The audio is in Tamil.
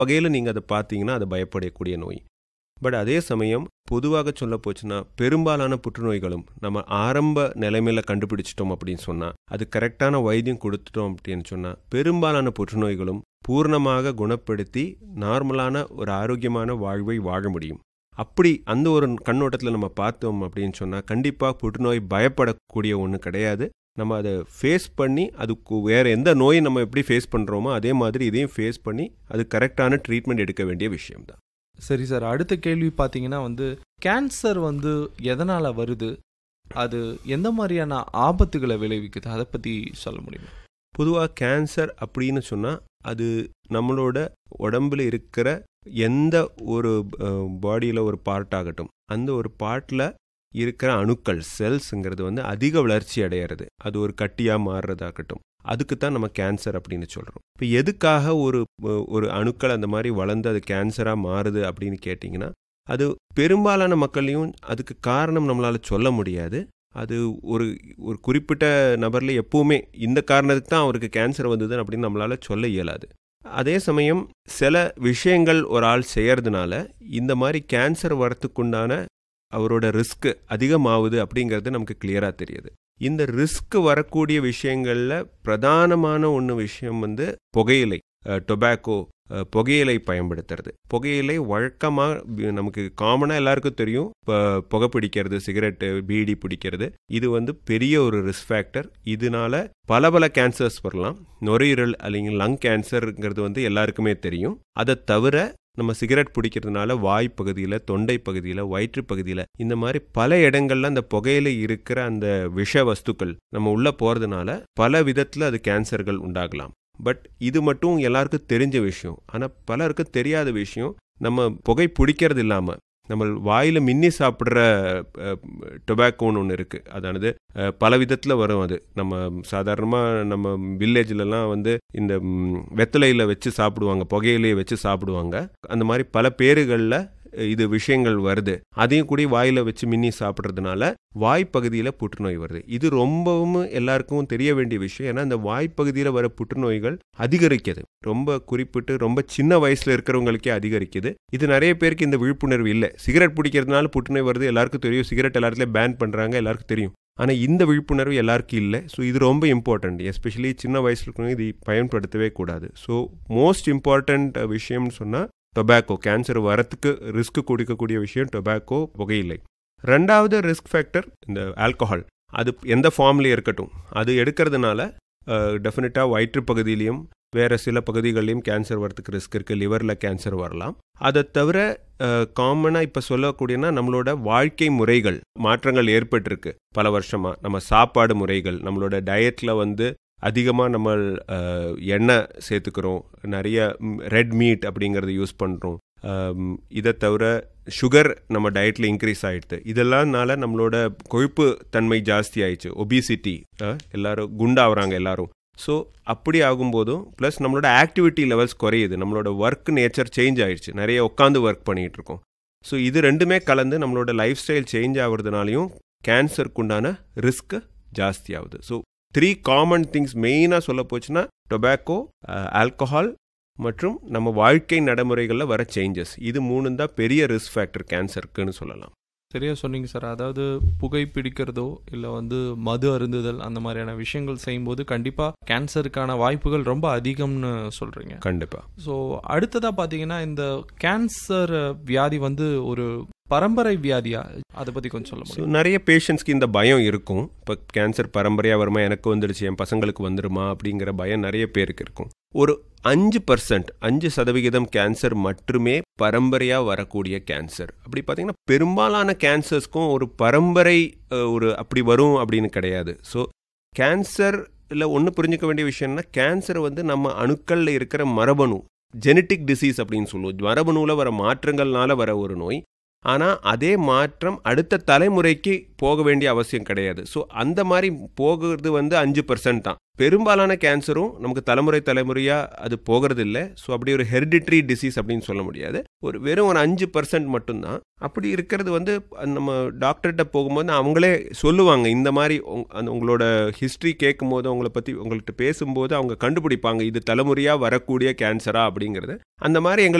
வகையில் நீங்கள் அதை பார்த்தீங்கன்னா அது பயப்படக்கூடிய நோய் பட் அதே சமயம் பொதுவாக சொல்ல போச்சுன்னா பெரும்பாலான புற்றுநோய்களும் நம்ம ஆரம்ப நிலைமையில் கண்டுபிடிச்சிட்டோம் அப்படின்னு சொன்னால் அது கரெக்டான வைத்தியம் கொடுத்துட்டோம் அப்படின்னு சொன்னால் பெரும்பாலான புற்றுநோய்களும் பூர்ணமாக குணப்படுத்தி நார்மலான ஒரு ஆரோக்கியமான வாழ்வை வாழ முடியும் அப்படி அந்த ஒரு கண்ணோட்டத்தில் நம்ம பார்த்தோம் அப்படின்னு சொன்னால் கண்டிப்பாக புற்றுநோய் பயப்படக்கூடிய ஒன்று கிடையாது நம்ம அதை ஃபேஸ் பண்ணி அதுக்கு வேறு எந்த நோயை நம்ம எப்படி ஃபேஸ் பண்ணுறோமோ அதே மாதிரி இதையும் ஃபேஸ் பண்ணி அது கரெக்டான ட்ரீட்மெண்ட் எடுக்க வேண்டிய விஷயம்தான் சரி சார் அடுத்த கேள்வி பார்த்தீங்கன்னா வந்து கேன்சர் வந்து எதனால் வருது அது எந்த மாதிரியான ஆபத்துகளை விளைவிக்குது அதை பற்றி சொல்ல முடியுமா பொதுவாக கேன்சர் அப்படின்னு சொன்னால் அது நம்மளோட உடம்புல இருக்கிற எந்த ஒரு பாடியில் ஒரு பார்ட் ஆகட்டும் அந்த ஒரு பார்ட்டில் இருக்கிற அணுக்கள் செல்ஸுங்கிறது வந்து அதிக வளர்ச்சி அடையிறது அது ஒரு கட்டியாக மாறுறதாகட்டும் அதுக்கு தான் நம்ம கேன்சர் அப்படின்னு சொல்கிறோம் இப்போ எதுக்காக ஒரு ஒரு அணுக்கள் அந்த மாதிரி வளர்ந்து அது கேன்சராக மாறுது அப்படின்னு கேட்டிங்கன்னா அது பெரும்பாலான மக்களையும் அதுக்கு காரணம் நம்மளால் சொல்ல முடியாது அது ஒரு ஒரு குறிப்பிட்ட நபரில் எப்பவுமே இந்த காரணத்துக்கு தான் அவருக்கு கேன்சர் வந்தது அப்படின்னு நம்மளால் சொல்ல இயலாது அதே சமயம் சில விஷயங்கள் ஒரு ஆள் செய்யறதுனால இந்த மாதிரி கேன்சர் வரத்துக்குண்டான அவரோட ரிஸ்க் அதிகமாகுது அப்படிங்கிறது நமக்கு கிளியராக தெரியுது இந்த ரிஸ்க் வரக்கூடிய விஷயங்களில் பிரதானமான ஒன்று விஷயம் வந்து புகையிலை டொபாக்கோ புகையிலை பயன்படுத்துறது புகையிலை வழக்கமாக நமக்கு காமனாக எல்லாருக்கும் தெரியும் இப்போ புகை பிடிக்கிறது சிகரெட்டு பீடி பிடிக்கிறது இது வந்து பெரிய ஒரு ரிஸ்க் ஃபேக்டர் இதனால பல பல கேன்சர்ஸ் வரலாம் நுரையீரல் அல்லைங்க லங் கேன்சருங்கிறது வந்து எல்லாருக்குமே தெரியும் அதை தவிர நம்ம சிகரெட் பிடிக்கிறதுனால வாய் பகுதியில் தொண்டை பகுதியில் வயிற்று பகுதியில் இந்த மாதிரி பல இடங்கள்ல அந்த புகையில இருக்கிற அந்த விஷ வஸ்துக்கள் நம்ம உள்ளே போகிறதுனால பல விதத்தில் அது கேன்சர்கள் உண்டாகலாம் பட் இது மட்டும் எல்லாருக்கும் தெரிஞ்ச விஷயம் ஆனால் பலருக்கு தெரியாத விஷயம் நம்ம புகை பிடிக்கிறது இல்லாமல் நம்ம வாயில் மின்னி சாப்பிட்ற டொபாக்கோன்னு ஒன்று இருக்குது அதானது பல விதத்தில் வரும் அது நம்ம சாதாரணமாக நம்ம வில்லேஜ்லலாம் வந்து இந்த வெத்தலையில் வச்சு சாப்பிடுவாங்க புகையிலையை வச்சு சாப்பிடுவாங்க அந்த மாதிரி பல பேருகளில் இது விஷயங்கள் வருது அதையும் கூட வாயில் வச்சு மின்னி சாப்பிட்றதுனால வாய்ப்பகுதியில் புற்றுநோய் வருது இது ரொம்பவும் எல்லாருக்கும் தெரிய வேண்டிய விஷயம் ஏன்னா இந்த வாய்ப்பகுதியில் வர புற்றுநோய்கள் அதிகரிக்குது ரொம்ப குறிப்பிட்டு ரொம்ப சின்ன வயசில் இருக்கிறவங்களுக்கே அதிகரிக்குது இது நிறைய பேருக்கு இந்த விழிப்புணர்வு இல்லை சிகரெட் பிடிக்கிறதுனால புற்றுநோய் வருது எல்லாருக்கும் தெரியும் சிகரெட் எல்லாத்துலேயும் பேன் பண்ணுறாங்க எல்லாருக்கும் தெரியும் ஆனால் இந்த விழிப்புணர்வு எல்லாருக்கும் இல்லை ஸோ இது ரொம்ப இம்பார்ட்டண்ட் எஸ்பெஷலி சின்ன வயசில் இருக்கிறவங்க இது பயன்படுத்தவே கூடாது ஸோ மோஸ்ட் இம்பார்ட்டண்ட் விஷயம்னு சொன்னால் டொபாக்கோ கேன்சர் வரத்துக்கு ரிஸ்க் கொடுக்கக்கூடிய விஷயம் டொபாக்கோ புகையில்லை ரெண்டாவது ரிஸ்க் ஃபேக்டர் இந்த ஆல்கஹால் அது எந்த ஃபார்ம்லேயே இருக்கட்டும் அது எடுக்கிறதுனால டெஃபினட்டாக வயிற்று பகுதியிலையும் வேறு சில பகுதிகளிலையும் கேன்சர் வரத்துக்கு ரிஸ்க் இருக்குது லிவரில் கேன்சர் வரலாம் அதை தவிர காமனாக இப்போ சொல்லக்கூடியனா நம்மளோட வாழ்க்கை முறைகள் மாற்றங்கள் ஏற்பட்டிருக்கு பல வருஷமாக நம்ம சாப்பாடு முறைகள் நம்மளோட டயட்டில் வந்து அதிகமாக நம்ம எண்ணெய் சேர்த்துக்கிறோம் நிறைய ரெட் மீட் அப்படிங்கிறத யூஸ் பண்ணுறோம் இதை தவிர சுகர் நம்ம டயட்டில் இன்க்ரீஸ் ஆகிடுது இதெல்லாம்னால நம்மளோட கொழுப்பு தன்மை ஜாஸ்தி ஆயிடுச்சு ஒபிசிட்டி எல்லாரும் குண்டாகிறாங்க எல்லாரும் ஸோ அப்படி ஆகும்போதும் ப்ளஸ் நம்மளோட ஆக்டிவிட்டி லெவல்ஸ் குறையுது நம்மளோட ஒர்க் நேச்சர் சேஞ்ச் ஆயிடுச்சு நிறைய உட்காந்து ஒர்க் பண்ணிகிட்டு இருக்கோம் ஸோ இது ரெண்டுமே கலந்து நம்மளோட லைஃப் ஸ்டைல் சேஞ்ச் ஆகுறதுனாலையும் கேன்சருக்குண்டான ரிஸ்க்கு ஜாஸ்தி ஆகுது ஸோ த்ரீ காமன் திங்ஸ் மெயினாக சொல்ல போச்சுன்னா டொபாக்கோ ஆல்கஹால் மற்றும் நம்ம வாழ்க்கை நடைமுறைகளில் வர சேஞ்சஸ் இது மூணு தான் பெரிய ரிஸ்க் ஃபேக்டர் கேன்சருக்குன்னு சொல்லலாம் சரியா சொன்னீங்க சார் அதாவது புகை பிடிக்கிறதோ இல்லை வந்து மது அருந்துதல் அந்த மாதிரியான விஷயங்கள் செய்யும்போது கண்டிப்பாக கேன்சருக்கான வாய்ப்புகள் ரொம்ப அதிகம்னு சொல்கிறீங்க கண்டிப்பாக ஸோ அடுத்ததாக பார்த்தீங்கன்னா இந்த கேன்சர் வியாதி வந்து ஒரு பரம்பரை வியாதியா அதை பற்றி கொஞ்சம் சொல்ல முடியும் நிறைய பேஷண்ட்ஸ்க்கு இந்த பயம் இருக்கும் இப்போ கேன்சர் பரம்பரையாக வருமா எனக்கு வந்துடுச்சு என் பசங்களுக்கு வந்துடுமா அப்படிங்கிற பயம் நிறைய பேருக்கு இருக்கும் ஒரு அஞ்சு பர்சன்ட் அஞ்சு சதவிகிதம் கேன்சர் மட்டுமே பரம்பரையாக வரக்கூடிய கேன்சர் அப்படி பார்த்தீங்கன்னா பெரும்பாலான கேன்சர்ஸ்க்கும் ஒரு பரம்பரை ஒரு அப்படி வரும் அப்படின்னு கிடையாது ஸோ கேன்சர் இல்லை ஒன்று புரிஞ்சுக்க வேண்டிய விஷயம்னா கேன்சர் வந்து நம்ம அணுக்களில் இருக்கிற மரபணு ஜெனட்டிக் டிசீஸ் அப்படின்னு சொல்லுவோம் மரபணுவில் வர மாற்றங்கள்னால வர ஒரு நோய் ஆனால் அதே மாற்றம் அடுத்த தலைமுறைக்கு போக வேண்டிய அவசியம் கிடையாது ஸோ அந்த மாதிரி போகிறது வந்து அஞ்சு பர்சன்ட் தான் பெரும்பாலான கேன்சரும் நமக்கு தலைமுறை தலைமுறையாக அது போகிறது இல்லை ஸோ அப்படி ஒரு ஹெரிடிட்ரி டிசீஸ் அப்படின்னு சொல்ல முடியாது ஒரு வெறும் ஒரு அஞ்சு பர்சன்ட் மட்டும்தான் அப்படி இருக்கிறது வந்து நம்ம டாக்டர்கிட்ட போகும்போது அவங்களே சொல்லுவாங்க இந்த மாதிரி அந்த உங்களோட ஹிஸ்ட்ரி கேட்கும்போது அவங்கள பற்றி உங்கள்கிட்ட பேசும்போது அவங்க கண்டுபிடிப்பாங்க இது தலைமுறையாக வரக்கூடிய கேன்சரா அப்படிங்கிறது அந்த மாதிரி எங்களுக்கு